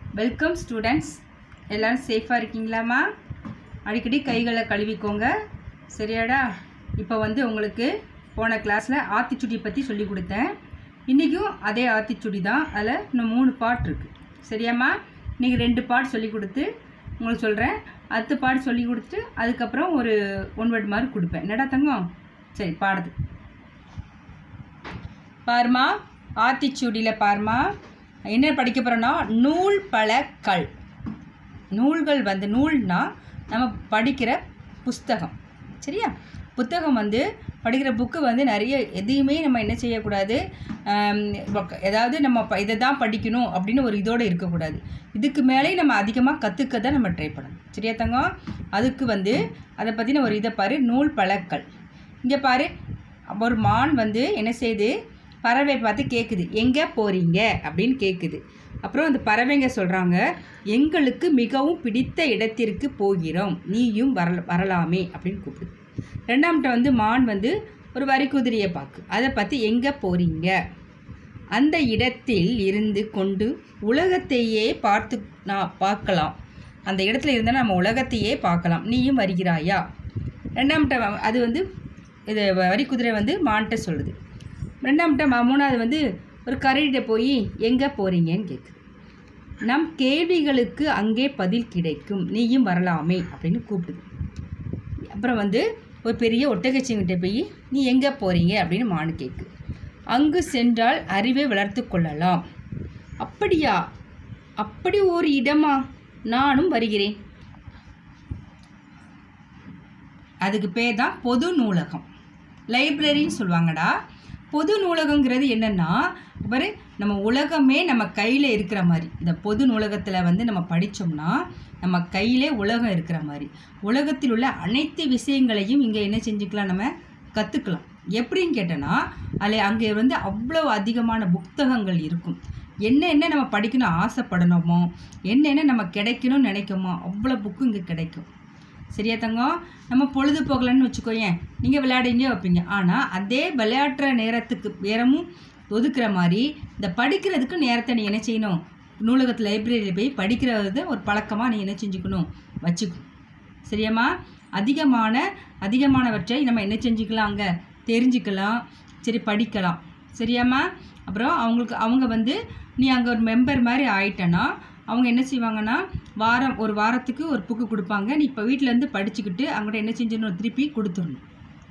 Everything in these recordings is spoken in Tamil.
வெல்கம் ஸ்டூடெண்ட்ஸ் எல்லோரும் சேஃபாக இருக்கீங்களாம்மா அடிக்கடி கைகளை கழுவிக்கோங்க சரியாடா இப்போ வந்து உங்களுக்கு போன கிளாஸில் ஆத்திச்சுடி பற்றி சொல்லி கொடுத்தேன் இன்றைக்கும் அதே ஆத்திச்சுடி தான் அதில் இன்னும் மூணு பாட் இருக்குது சரியாம்மா இன்றைக்கி ரெண்டு பாட் சொல்லி கொடுத்து உங்களுக்கு சொல்கிறேன் அடுத்த பாட் சொல்லி கொடுத்துட்டு அதுக்கப்புறம் ஒரு ஒன் வேர்ட் மாதிரி கொடுப்பேன் என்னடா தங்கம் சரி பாடுது பாருமா ஆத்திச்சூடியில் பாருமா என்ன படிக்க போகிறோன்னா நூல் பல கல் நூல்கள் வந்து நூல்னா நம்ம படிக்கிற புஸ்தகம் சரியா புத்தகம் வந்து படிக்கிற புக்கு வந்து நிறைய எதையுமே நம்ம என்ன செய்யக்கூடாது ஆம், வக்க- ஏதாவது நம்ம ப- இதை தான் படிக்கணும் அப்படின்னு ஒரு இதோடு இருக்கக்கூடாது இதுக்கு மேலே நம்ம அதிகமாக கற்றுக்க தான் நம்ம ட்ரை பண்ணணும் சரியா தங்கம் அதுக்கு வந்து அதை பற்றின ஒரு இதை பாரு நூல் பழக்கல் இங்கே பாரு ஒரு மான் வந்து என்ன செய்யுது பறவை பார்த்து கேட்குது எங்கே போகிறீங்க அப்படின்னு கேட்குது அப்புறம் அந்த பறவைங்க சொல்கிறாங்க எங்களுக்கு மிகவும் பிடித்த இடத்திற்கு போகிறோம் நீயும் வரல வரலாமே அப்படின்னு கூப்பிடுது ரெண்டாம்கிட்ட வந்து மான் வந்து ஒரு வரி குதிரையை பார்க்கு அதை பார்த்து எங்கே போகிறீங்க அந்த இடத்தில் இருந்து கொண்டு உலகத்தையே பார்த்து நான் பார்க்கலாம் அந்த இடத்துல இருந்தால் நம்ம உலகத்தையே பார்க்கலாம் நீயும் வருகிறாயா ரெண்டாம்கிட்ட வ- அது வந்து இது வ- வரி குதிரை வந்து மான்கிட்ட சொல்லுது ரெண்டாம்கிட்ட ம- மூணாவது வந்து ஒரு கரடிகிட்ட போய் எங்கே போகிறீங்கன்னு கேட்குது நம் கேள்விகளுக்கு அங்கே பதில் கிடைக்கும் நீயும் வரலாமே அப்படின்னு கூப்பிடுது அப்புறம் வந்து ஒரு பெரிய ஒட்டகச்சிங்கிட்ட போய் நீ எங்கே போகிறீங்க அப்படின்னு மானு கேட்கு அங்கு சென்றால் அறிவை வளர்த்து கொள்ளலாம் அப்படியா அப்படி ஒரு இடமா நானும் வருகிறேன் அதுக்கு பேர் தான் பொது நூலகம் லைப்ரரின்னு சொல்லுவாங்கடா பொது நூலகங்கிறது என்னென்னா பாரு நம்ம உலகமே நம்ம கையில் இருக்கிற மாதிரி இந்த பொது நூலகத்தில் வந்து நம்ம படித்தோம்னா நம்ம கையிலே உலகம் இருக்கிற மாதிரி உலகத்தில் உள்ள அனைத்து விஷயங்களையும் இங்கே என்ன செஞ்சுக்கலாம் நம்ம கற்றுக்கலாம் எப்படின்னு கேட்டோன்னா அதில் அங்கே வந்து அவ்வளோ அதிகமான புத்தகங்கள் இருக்கும் என்னென்ன நம்ம படிக்கணும் ஆசைப்படணுமோ என்னென்ன நம்ம கிடைக்கணும்னு நினைக்கோமோ அவ்வளோ புக்கு இங்கே கிடைக்கும் சரியா தங்கம் நம்ம பொழுது போகலன்னு வச்சுக்கோயேன் நீங்கள் விளையாடிங்க வைப்பீங்க ஆனால் அதே விளையாடுற நேரத்துக்கு நேரமும் ஒதுக்குற மாதிரி இந்த படிக்கிறதுக்கு நேரத்தை நீ என்ன செய்யணும் நூலகத்து லைப்ரரியில் போய் படிக்கிறது ஒரு பழக்கமாக நீ என்ன செஞ்சுக்கணும் வச்சுக்கணும் சரியாம்மா அதிகமான அதிகமானவற்றை நம்ம என்ன செஞ்சுக்கலாம் அங்கே தெரிஞ்சுக்கலாம் சரி படிக்கலாம் சரியாம்மா அப்புறம் அவங்களுக்கு அவங்க வந்து நீ அங்கே ஒரு மெம்பர் மாதிரி ஆயிட்டனா அவங்க என்ன செய்வாங்கன்னா வாரம் ஒரு வாரத்துக்கு ஒரு புக்கு கொடுப்பாங்க நீ இப்போ வீட்டிலேருந்து படிச்சுக்கிட்டு அவங்கள்ட்ட என்ன செஞ்சிடணும் திருப்பி கொடுத்துடணும்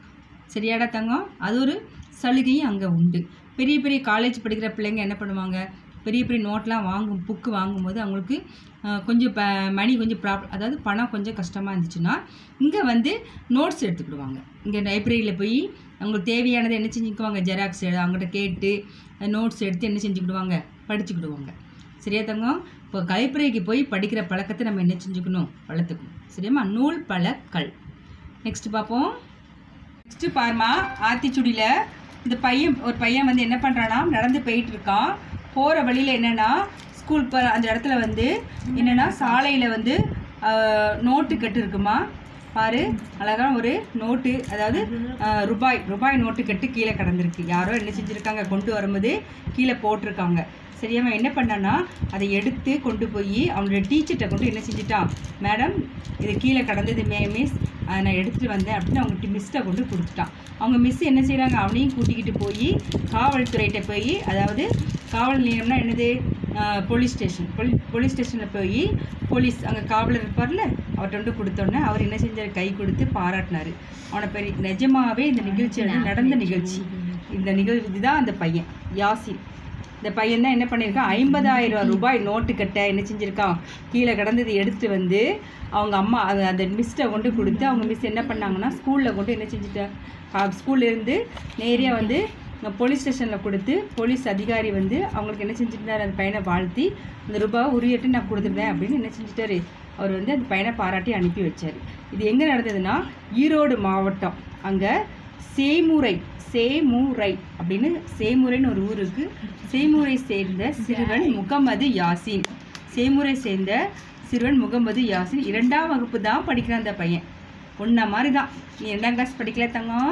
சரியாடா தங்கம் அது ஒரு சலுகையும் அங்கே உண்டு பெரிய பெரிய காலேஜ் படிக்கிற பிள்ளைங்க என்ன பண்ணுவாங்க பெரிய பெரிய நோட்லாம் வாங்கும் புக்கு வாங்கும்போது அவங்களுக்கு அஹ், கொஞ்சம் ப மணி கொஞ்சம் ப்ராப்ளம் அதாவது பணம் கொஞ்சம் கஷ்டமாக இருந்துச்சுன்னா இங்கே வந்து நோட்ஸ் எடுத்துக்கிடுவாங்க இங்கே லைப்ரரியில் போய் அவங்களுக்கு தேவையானதை என்ன செஞ்சுக்குவாங்க ஜெராக்ஸ் அவங்ககிட்ட கேட்டு நோட்ஸ் எடுத்து என்ன செஞ்சுக்கிடுவாங்க படிச்சுக்கிடுவாங்க சரியா தங்கம் இப்போ லைப்ரரிக்கு போய் படிக்கிற பழக்கத்தை நம்ம என்ன செஞ்சுக்கணும் வளர்த்துக்கணும் சரியாம்மா நூல் பழக்கல் நெக்ஸ்ட் பார்ப்போம் நெக்ஸ்ட்டு பாருமா ஆத்திச்சுடியில் இந்த பையன் ஒரு பையன் வந்து என்ன பண்ணுறான்னா நடந்து போயிட்டு இருக்கான் போகிற வழியில் என்னென்னா ஸ்கூல் ப அந்த இடத்துல வந்து என்னென்னா சாலையில் வந்து ஆஹ், நோட்டு கட்டு இருக்குமா பாரு அழகான ஒரு நோட்டு அதாவது ஆஹ், ரூபாய் ரூபாய் நோட்டு கட்டு கீழே கிடந்திருக்கு யாரோ என்ன செஞ்சுருக்காங்க கொண்டு வரும்போது கீழே போட்டிருக்காங்க சரியாம என்ன பண்ணான்னா அதை எடுத்து கொண்டு போய் அவனுடைய டீச்சர்கிட்ட கொண்டு என்ன செஞ்சிட்டான் மேடம் இது கீழே கடந்தது மே மிஸ் அதை நான் எடுத்துகிட்டு வந்தேன் அப்படின்னு அவங்க மிஸ்ட்டை கொண்டு கொடுத்துட்டான் அவங்க மிஸ் என்ன செய்கிறாங்க அவனையும் கூட்டிக்கிட்டு போய் காவல்துறையிட்ட போய் அதாவது காவல் நிலையம்னா என்னது போலீஸ் ஸ்டேஷன் போலீ போலீஸ் ஸ்டேஷனில் போய் போலீஸ் அங்கே காவலர் இருப்பார்ல அவர்கிட்ட வந்து கொடுத்தோன்னே அவர் என்ன செஞ்சார் கை கொடுத்து பாராட்டினார் அவனை பெரிய நிஜமாவே இந்த நிகழ்ச்சி வந்து நடந்த நிகழ்ச்சி இந்த நிகழ்ச்சி தான் அந்த பையன் யாசின் இந்த பையன் தான் என்ன பண்ணியிருக்கான் ஐம்பதாயிரம் ரூபாய் நோட்டு கட்ட என்ன செஞ்சுருக்கான் கீழே கிடந்தது எடுத்துட்டு வந்து அவங்க அம்மா அது அந்த மிஸ்ட்டை கொண்டு கொடுத்து அவங்க மிஸ் என்ன பண்ணாங்கன்னா ஸ்கூலில் கொண்டு என்ன செஞ்சுட்டா ஸ்கூல்லேருந்து நேரடியாக வந்து போலீஸ் ஸ்டேஷனில் கொடுத்து போலீஸ் அதிகாரி வந்து அவங்களுக்கு என்ன செஞ்சுட்டார் அந்த பையனை வாழ்த்தி அந்த ரூபாவை உரியட்டு நான் கொடுத்துருந்தேன் அப்படின்னு என்ன செஞ்சுட்டாரு அவர் வந்து அந்த பையனை பாராட்டி அனுப்பி வச்சார் இது எங்கே நடந்ததுன்னா ஈரோடு மாவட்டம் அங்கே சேமுரை சேமுரை அப்படின்னு சேமுரைன்னு ஒரு ஊர் இருக்கு சேமுரை சேர்ந்த சிறுவன் முகமது யாசின் சேமுரை சேர்ந்த சிறுவன் முகமது யாசின் இரண்டாம் வகுப்பு தான் படிக்கிறான் அந்த பையன் உன்ன மாதிரி தான் நீ ரெண்டாம் கிளாஸ் படிக்கல தங்கம்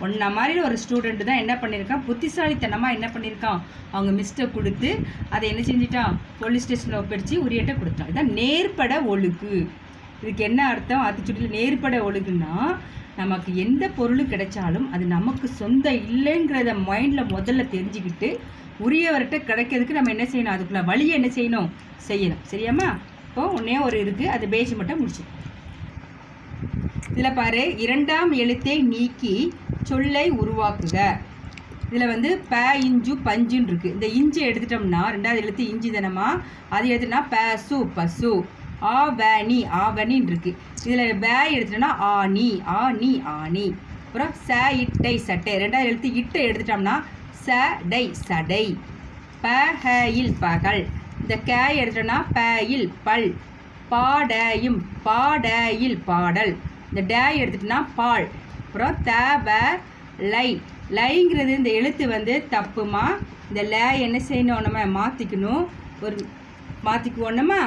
ஒன்றை மாதிரி ஒரு ஸ்டூடெண்ட் தான் என்ன பண்ணியிருக்கான் புத்திசாலித்தனமாக என்ன பண்ணியிருக்கான் அவங்க மிஸ்டை கொடுத்து அதை என்ன செஞ்சிட்டான் போலீஸ் ஸ்டேஷனில் ஒப்படைச்சு உரியட்ட கொடுத்தான் இதான் நேர்பட ஒழுக்கு இதுக்கு என்ன அர்த்தம் ஆத்திச்சூடியில் நேர்பட ஒழுகுன்னா நமக்கு எந்த பொருள் கிடைச்சாலும் அது நமக்கு சொந்த இல்லைங்கிறத மைண்டில் முதல்ல தெரிஞ்சுக்கிட்டு உரியவர்கிட்ட கிடைக்கிறதுக்கு நம்ம என்ன செய்யணும் அதுக்குள்ள வழியை என்ன செய்யணும் செய்யணும் சரியாம்மா இப்போ ஒன்றே ஒரு இருக்குது அது பேசி மட்டும் முடிச்சு இதில் பாரு இரண்டாம் எழுத்தை நீக்கி சொல்லை உருவாக்குக இதில் வந்து ப இஞ்சு பஞ்சுன்னு இருக்குது இந்த இஞ்சு எடுத்துட்டோம்னா ரெண்டாவது எழுத்து இஞ்சி தானம்மா அது எடுத்துட்டோம்னா பசு பசு ஆவணி ஆவணின்னு இருக்குது இதில் பே எடுத்துட்டோம்னா ஆனி ஆனி ஆனி அப்புறம் ச இட்டை சட்டை ரெண்டாவது எழுத்து இட்டை எடுத்துட்டோம்னா சடை சடை பஹயில் பகல் இந்த கே எடுத்துட்டோம்னா பயில் பல் பாடையும் பாடையில் பாடல் இந்த டே எடுத்துட்டோம்னா பால் அப்புறம் தவ லை லைங்கிறது இந்த எழுத்து வந்து தப்புமா இந்த ல என்ன செய்யணும் நம்ம மாற்றிக்கணும் ஒரு மாற்றிக்குவோன்னமா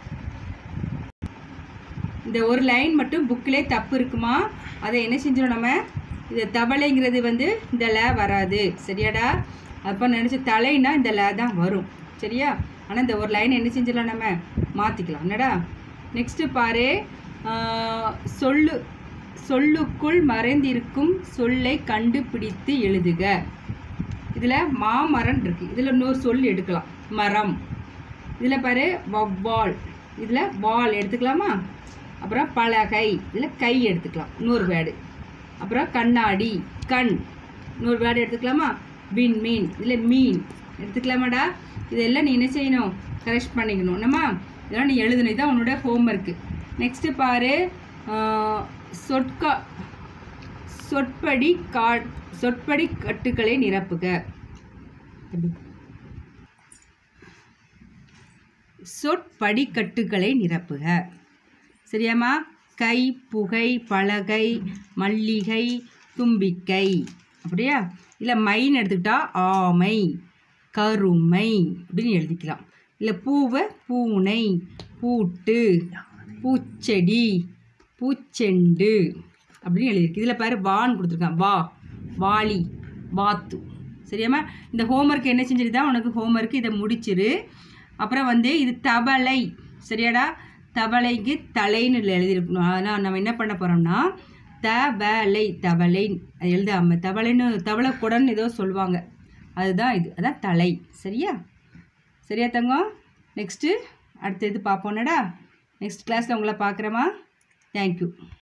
இந்த ஒரு லைன் மட்டும் புக்கிலே தப்பு இருக்குமா அதை என்ன செஞ்சிடும் நம்ம இது தவளைங்கிறது வந்து இந்த ல வராது சரியாடா அப்போ நினச்ச தலைனா இந்த ல தான் வரும் சரியா ஆனால் இந்த ஒரு லைன் என்ன செஞ்சிடலாம் நம்ம மாற்றிக்கலாம் என்னடா நெக்ஸ்ட்டு பாரு ஆஹ், சொல்லு சொல்லுக்குள் மறைந்திருக்கும் சொல்லை கண்டுபிடித்து எழுதுக இதில் மாமரம் இருக்குது இதில் இன்னொரு சொல் எடுக்கலாம் மரம் இதில் பாரு வவ்வால் இதில் வால் எடுத்துக்கலாமா அப்புறம் பலகை இதில் கை எடுத்துக்கலாம் இன்னொரு வேர்டு அப்புறம் கண்ணாடி கண் இன்னொரு வேர்டு எடுத்துக்கலாமா விண்மீன் இதில் மீன் எடுத்துக்கலாமாடா இதெல்லாம் நீ என்ன செய்யணும் கரெக்ட் பண்ணிக்கணும் என்னம்மா இதெல்லாம் நீ எழுதணும் இதுதான் உன்னோட ஹோம்ஒர்க்கு நெக்ஸ்ட்டு பாரு ஆஹ், சொற்கா சொற்படி கா சொற்படி கட்டுக்களை நிரப்புக எப்படி? சொற்படிக்கட்டுகளை நிரப்புக சரியாம்மா கை புகை பலகை மல்லிகை தும்பிக்கை அப்படியா இல்லை மைன்னு எடுத்துக்கிட்டா ஆமை கருமை அப்படின்னு எழுதிக்கலாம் இல்லை பூவை பூனை பூட்டு பூச்செடி பூச்செண்டு அப்படின்னு எழுதியிருக்கு இதில் பாரு வான்னு கொடுத்துருக்கான் வா வாளி வாத்து சரியாம்மா இந்த ஹோம்ஒர்க் என்ன செஞ்சுட்டு தான் உனக்கு ஹோம்ஒர்க் இதை முடிச்சிரு அப்புறம் வந்து இது தவளை சரியாடா தவளைக்கு தலைன்னு எழுதியிருக்கணும் அதனால் நம்ம என்ன பண்ண போகிறோம்னா தவளை தவளை அது எழுதாம தவளைன்னு தவளை குடன்னு ஏதோ சொல்லுவாங்க அதுதான் இது அதான் தலை சரியா சரியா தங்கம் நெக்ஸ்ட்டு அடுத்த இது பார்ப்போம்னடா நெக்ஸ்ட் கிளாஸில் உங்களை பார்க்குறேம்மா தேங்க்யூ